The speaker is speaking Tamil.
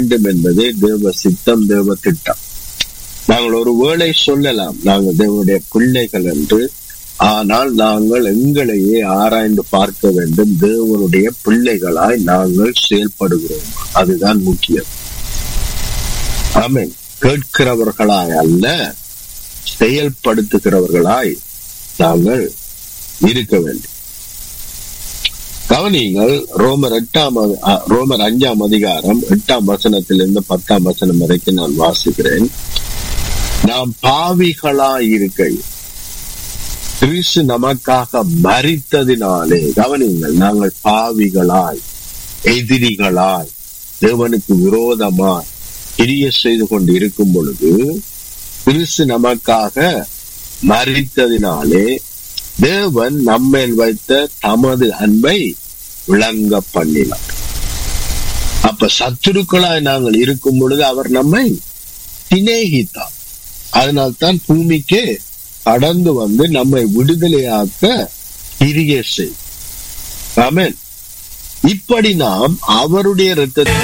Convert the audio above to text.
வேண்டும் என்பதே தேவ சித்தம் தேவ திட்டம் நாங்கள் ஒரு வேளை சொல்லலாம் நாங்கள் தேவனுடைய பிள்ளைகள் என்று ஆனால் நாங்கள் எங்களையே ஆராய்ந்து பார்க்க வேண்டும் தேவனுடைய பிள்ளைகளாய் நாங்கள் செயல்படுகிறோம் அதுதான் முக்கியம் ஆமென் கேட்கிறவர்களாய் அல்ல செயல்படுத்துகிறவர்களாய் நாங்கள் இருக்க வேண்டும் கவனிங்கள் ரோமர் எட்டாம் அதி- அ, ரோமர் அஞ்சாம் அதிகாரம் எட்டாம் வசனத்திலிருந்து பத்தாம் வசனம் வரைக்கும் நான் வாசிக்கிறேன் நாம் பாவிகளாய் இருக்கையில் கிறிஸ்து நமக்காக மரித்ததினாலே கவனிங்கள் நாங்கள் பாவிகளாய் எதிரிகளாய் தேவனுக்கு விரோதமாய் கிரிய செய்து கொண்டு இருக்கும் பொழுது கிறிஸ்து நமக்காக மரித்ததினாலே தேவன் நம்மேல் வைத்த தமது அன்பை விளங்க பண்ணினார் அப்ப சத்துருக்களாய் நாங்கள் இருக்கும் பொழுது அவர் நம்மை சிநேகித்தார் அதனால்தான் பூமிக்கு கடந்து வந்து நம்மை விடுதலையாக்க கிரிய செய் ஆமென் இப்படி நாம் அவருடைய இரத்தத்தை